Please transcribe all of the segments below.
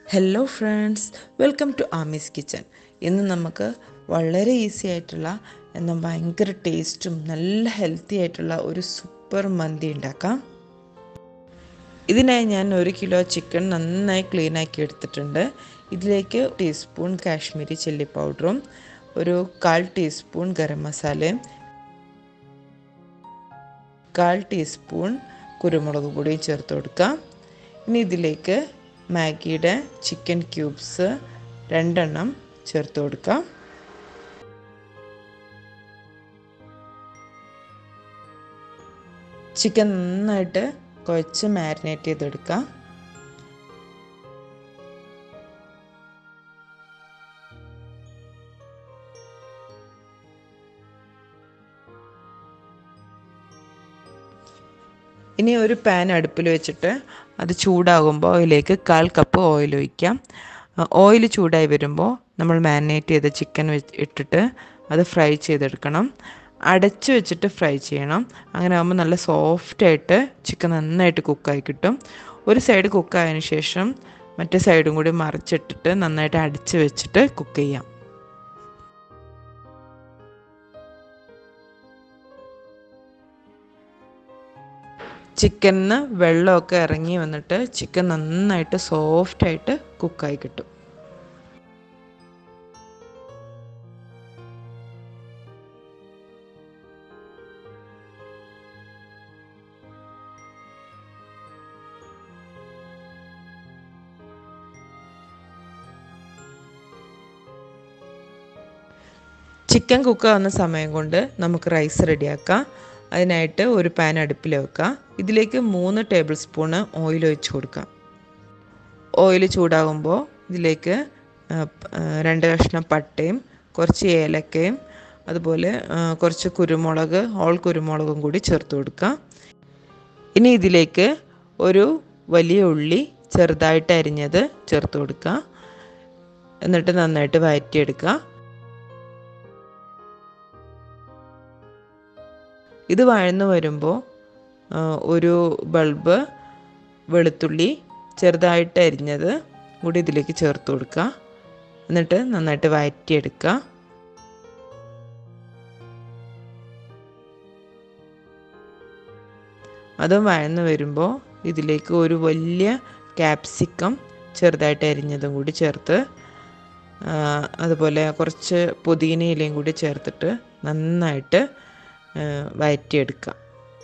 hello friends welcome to Ami's kitchen ഇന്ന് നമുക്ക് വളരെ ഈസി ആയിട്ടുള്ള എന്നാൽ ഭയങ്കര ടേസ്റ്റും നല്ല ഹെൽത്തി ആയിട്ടുള്ള ഒരു സൂപ്പർ മന്തി ഉണ്ടാക്കാം ഇതിനായി ഞാൻ ഒരു കിലോ ചിക്കൻ നന്നായി ക്ലീൻ ആക്കി എടുത്തിട്ടുണ്ട് ഇതിലേക്ക് ടീസ്പൂൺ കാശ്മീരി ചില്ലി പൗഡറും ഒരു കാൽ ടീസ്പൂൺ ഗരം മസാലയും കാൽ ടീസ്പൂൺ കുരുമുളക് പൊടിയും ചേർത്ത് കൊടുക്കാം ഇനി ഇതിലേക്ക് മാഗിയുടെ ചിക്കൻ ക്യൂബ്സ് രണ്ടെണ്ണം ചേർത്ത് കൊടുക്കാം ചിക്കൻ നന്നായിട്ട് കുഴച്ച് മാരിനേറ്റ് ചെയ്തെടുക്കാം ഇനി ഒരു പാൻ അടുപ്പിൽ വെച്ചിട്ട് അത് ചൂടാകുമ്പോൾ അതിലേക്ക് കാൽ കപ്പ് ഓയിൽ ഒഴിക്കാം ഓയിൽ ചൂടായി വരുമ്പോൾ നമ്മൾ മാരിനേറ്റ് ചെയ്ത ചിക്കൻ ഇട്ടിട്ട് അത് ഫ്രൈ ചെയ്തെടുക്കണം അടച്ചു വെച്ചിട്ട് ഫ്രൈ ചെയ്യണം അങ്ങനെ ആകുമ്പോൾ നല്ല സോഫ്റ്റായിട്ട് ചിക്കൻ നന്നായിട്ട് കുക്കായി കിട്ടും ഒരു സൈഡ് കുക്കായതിനു ശേഷം മറ്റേ സൈഡും കൂടി മറിച്ചിട്ടിട്ട് നന്നായിട്ട് അടിച്ച് വെച്ചിട്ട് കുക്ക് ചെയ്യാം ചിക്കനിന്ന് വെള്ളമൊക്കെ ഇറങ്ങി വന്നിട്ട് ചിക്കൻ നന്നായിട്ട് സോഫ്റ്റായിട്ട് കുക്കായി കിട്ടും ചിക്കൻ കുക്കാവുന്ന സമയം കൊണ്ട് നമുക്ക് റൈസ് റെഡിയാക്കാം അതിനായിട്ട് ഒരു പാൻ അടുപ്പിൽ വെക്കാം ഇതിലേക്ക് മൂന്ന് ടേബിൾ സ്പൂണ് ഓയിൽ ഒഴിച്ച് കൊടുക്കാം ഓയിൽ ചൂടാകുമ്പോൾ ഇതിലേക്ക് രണ്ട് കഷ്ണം പട്ടയും കുറച്ച് ഏലക്കയും അതുപോലെ കുറച്ച് കുരുമുളക് ഹോൾ കുരുമുളകും കൂടി ചേർത്ത് കൊടുക്കാം ഇനി ഇതിലേക്ക് ഒരു വലിയ ഉള്ളി ചെറുതായിട്ട് അരിഞ്ഞത് ചേർത്ത് കൊടുക്കുക എന്നിട്ട് നന്നായിട്ട് വഴറ്റിയെടുക്കുക ഇത് വഴന്നു വരുമ്പോൾ ഒരു ബൾബ് വെളുത്തുള്ളി ചെറുതായിട്ട് അരിഞ്ഞത് കൂടി ഇതിലേക്ക് ചേർത്ത് കൊടുക്കുക എന്നിട്ട് നന്നായിട്ട് വഴറ്റിയെടുക്കുക അതും വഴന്നു വരുമ്പോൾ ഇതിലേക്ക് ഒരു വലിയ ക്യാപ്സിക്കം ചെറുതായിട്ട് അരിഞ്ഞതും കൂടി ചേർത്ത് അതുപോലെ കുറച്ച് പുതിന ഇലയും കൂടി ചേർത്തിട്ട് നന്നായിട്ട് വഴറ്റിയെടുക്കാം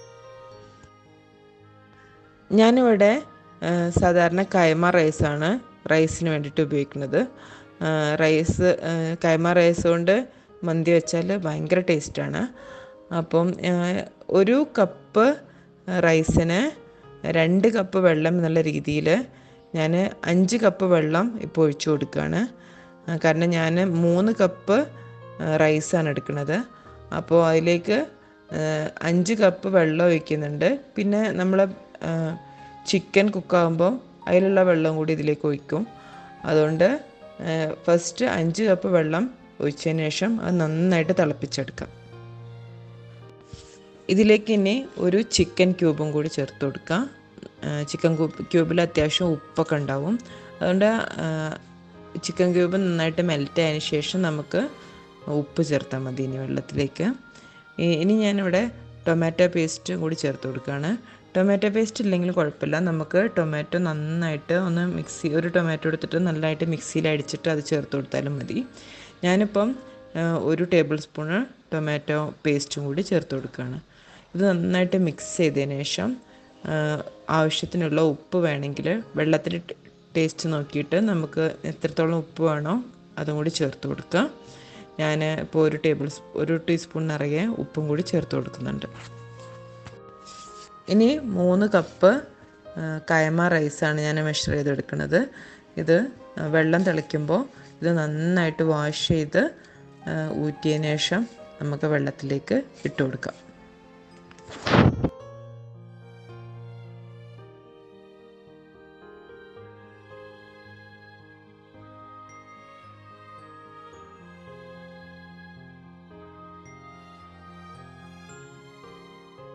ഞാനിവിടെ സാധാരണ കൈമ റൈസാണ് റൈസിന് വേണ്ടിയിട്ട് ഉപയോഗിക്കുന്നത് റൈസ് കൈമ റൈസ് കൊണ്ട് മന്തി വെച്ചാൽ ഭയങ്കര ടേസ്റ്റാണ് അപ്പം ഒരു കപ്പ് റൈസിന് രണ്ട് കപ്പ് വെള്ളം എന്നുള്ള രീതിയിൽ ഞാൻ അഞ്ച് കപ്പ് വെള്ളം ഇപ്പോൾ ഒഴിച്ചു കൊടുക്കുകയാണ് കാരണം ഞാൻ മൂന്ന് കപ്പ് റൈസാണ് എടുക്കുന്നത് അപ്പോൾ അതിലേക്ക് അഞ്ച് കപ്പ് വെള്ളം ഒഴിക്കുന്നുണ്ട് പിന്നെ നമ്മൾ ചിക്കൻ കുക്കാകുമ്പോൾ അതിലുള്ള വെള്ളം കൂടി ഇതിലേക്ക് ഒഴിക്കും അതുകൊണ്ട് ഫസ്റ്റ് അഞ്ച് കപ്പ് വെള്ളം ഒഴിച്ചതിന് ശേഷം അത് നന്നായിട്ട് തിളപ്പിച്ചെടുക്കാം ഇതിലേക്ക് ഇനി ഒരു ചിക്കൻ ക്യൂബും കൂടി ചേർത്ത് കൊടുക്കാം ചിക്കൻ ക്യൂബിൽ അത്യാവശ്യം ഉപ്പൊക്കെ ഉണ്ടാവും അതുകൊണ്ട് ചിക്കൻ ക്യൂബ് നന്നായിട്ട് മെൽറ്റ് ആയതിനു ശേഷം നമുക്ക് ഉപ്പ് ചേർത്താൽ മതി ഇനി വെള്ളത്തിലേക്ക് ഇനി ഞാനിവിടെ ടൊമാറ്റോ പേസ്റ്റ് കൂടി ചേർത്ത് കൊടുക്കുകയാണ് ടൊമാറ്റോ പേസ്റ്റ് ഇല്ലെങ്കിൽ കുഴപ്പമില്ല നമുക്ക് ടൊമാറ്റോ നന്നായിട്ട് ഒന്ന് മിക്സി ഒരു ടൊമാറ്റോ എടുത്തിട്ട് നല്ലതായിട്ട് മിക്സിയിൽ അടിച്ചിട്ട് അത് ചേർത്ത് കൊടുത്താലും മതി ഞാനിപ്പം ഒരു ടേബിൾ സ്പൂണ് ടൊമാറ്റോ പേസ്റ്റും കൂടി ചേർത്ത് കൊടുക്കുകയാണ് ഇത് നന്നായിട്ട് മിക്സ് ചെയ്തതിന് ശേഷം ആവശ്യത്തിനുള്ള ഉപ്പ് വേണമെങ്കിൽ വെള്ളത്തിൽ ടേസ്റ്റ് നോക്കിയിട്ട് നമുക്ക് എത്രത്തോളം ഉപ്പ് വേണോ അതും കൂടി ചേർത്ത് കൊടുക്കുക ഞാൻ ഇപ്പോൾ ഒരു ടേബിൾ ഒരു ടീസ്പൂൺ നിറയെ ഉപ്പും കൂടി ചേർത്ത് കൊടുക്കുന്നുണ്ട് ഇനി മൂന്ന് കപ്പ് കയമ റൈസാണ് ഞാൻ മെഷർ ചെയ്തെടുക്കുന്നത് ഇത് വെള്ളം തിളയ്ക്കുമ്പോൾ ഇത് നന്നായിട്ട് വാഷ് ചെയ്ത് ഊറ്റിയതിന് ശേഷം നമുക്ക് വെള്ളത്തിലേക്ക് ഇട്ട് കൊടുക്കാം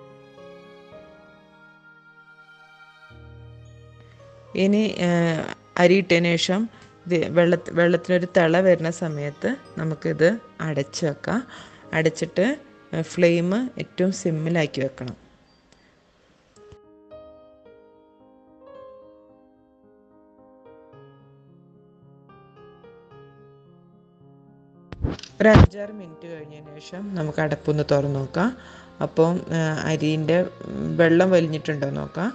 ഇനി അരി ഇട്ടതിന് ശേഷം ഇത് വെള്ള വെള്ളത്തിനൊരു തിള വരുന്ന സമയത്ത് നമുക്കിത് അടച്ച് വെക്കാം അടച്ചിട്ട് ഫ്ലെയിം ഏറ്റവും സിമ്മിലാക്കി വെക്കണം ഒരു അഞ്ചാറ് മിനിറ്റ് കഴിഞ്ഞതിന് ശേഷം നമുക്ക് അടപ്പൊന്ന് തുറന്ന് നോക്കാം അപ്പോൾ അരിൻ്റെ വെള്ളം വലിഞ്ഞിട്ടുണ്ടോ നോക്കാം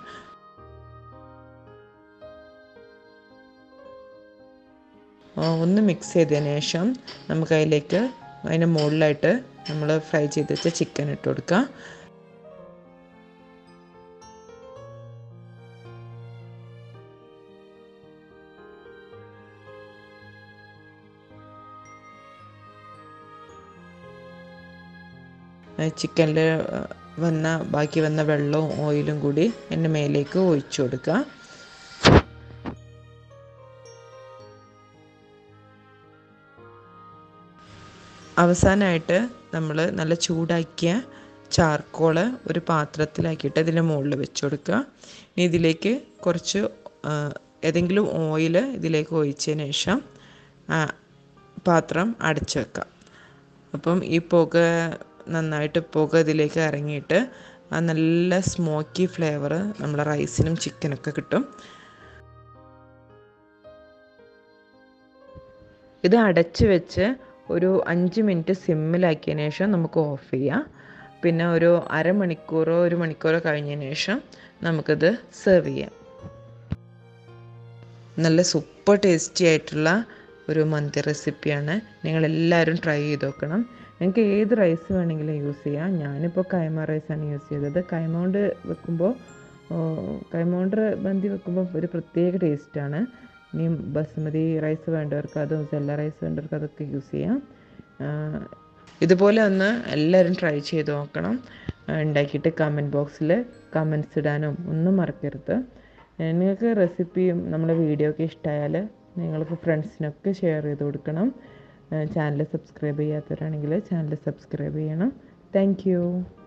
ഒന്ന് മിക്സ് ചെയ്തതിന് ശേഷം നമുക്ക് അതിലേക്ക് അതിൻ്റെ മുകളിലായിട്ട് നമ്മൾ ഫ്രൈ ചെയ്ത് വെച്ച ചിക്കൻ ഇട്ട് കൊടുക്കുക ചിക്കനിൽ വന്ന ബാക്കി വന്ന വെള്ളവും ഓയിലും കൂടി എൻ്റെ മേലേക്ക് ഒഴിച്ചു കൊടുക്കുക അവസാനമായിട്ട് നമ്മൾ നല്ല ചൂടാക്കിയ ചാർക്കോള് ഒരു പാത്രത്തിലാക്കിയിട്ട് ഇതിൻ്റെ മുകളിൽ വെച്ച് കൊടുക്കുക ഇനി ഇതിലേക്ക് കുറച്ച് ഏതെങ്കിലും ഓയിൽ ഇതിലേക്ക് ഒഴിച്ചതിന് ശേഷം പാത്രം അടച്ചു വെക്കാം അപ്പം ഈ പുക നന്നായിട്ട് പുക ഇതിലേക്ക് ഇറങ്ങിയിട്ട് ആ നല്ല സ്മോക്കി ഫ്ലേവർ നമ്മുടെ റൈസിനും ചിക്കനൊക്കെ കിട്ടും ഇത് അടച്ച് വെച്ച് ഒരു അഞ്ച് മിനിറ്റ് സിമ്മിലാക്കിയതിന് ശേഷം നമുക്ക് ഓഫ് ചെയ്യാം പിന്നെ ഒരു അരമണിക്കൂറോ ഒരു മണിക്കൂറോ കഴിഞ്ഞതിന് ശേഷം നമുക്കിത് സെർവ് ചെയ്യാം നല്ല സൂപ്പർ ടേസ്റ്റി ആയിട്ടുള്ള ഒരു മന്തി റെസിപ്പിയാണ് നിങ്ങളെല്ലാവരും ട്രൈ ചെയ്ത് നോക്കണം നിങ്ങൾക്ക് ഏത് റൈസ് വേണമെങ്കിലും യൂസ് ചെയ്യാം ഞാനിപ്പോൾ കൈമ റൈസാണ് യൂസ് ചെയ്തത് കൈമ കൊണ്ട് വെക്കുമ്പോൾ കൈമ കൊണ്ട് മന്തി വെക്കുമ്പോൾ ഒരു പ്രത്യേക ടേസ്റ്റാണ് ഇനി ബസ്മതി റൈസ് വേണ്ടവർക്ക് അതും സെല്ല റൈസ് വേണ്ടവർക്ക് അതൊക്കെ യൂസ് ചെയ്യാം ഇതുപോലെ ഒന്ന് എല്ലാവരും ട്രൈ ചെയ്ത് നോക്കണം ഉണ്ടാക്കിയിട്ട് കമൻറ്റ് ബോക്സിൽ കമൻറ്റ്സ് ഇടാനും ഒന്നും മറക്കരുത് നിങ്ങൾക്ക് റെസിപ്പിയും നമ്മുടെ വീഡിയോ ഒക്കെ ഇഷ്ടമായാൽ നിങ്ങൾക്ക് ഫ്രണ്ട്സിനൊക്കെ ഷെയർ ചെയ്ത് കൊടുക്കണം ചാനൽ സബ്സ്ക്രൈബ് ചെയ്യാത്തവരാണെങ്കിൽ ചാനൽ സബ്സ്ക്രൈബ് ചെയ്യണം താങ്ക്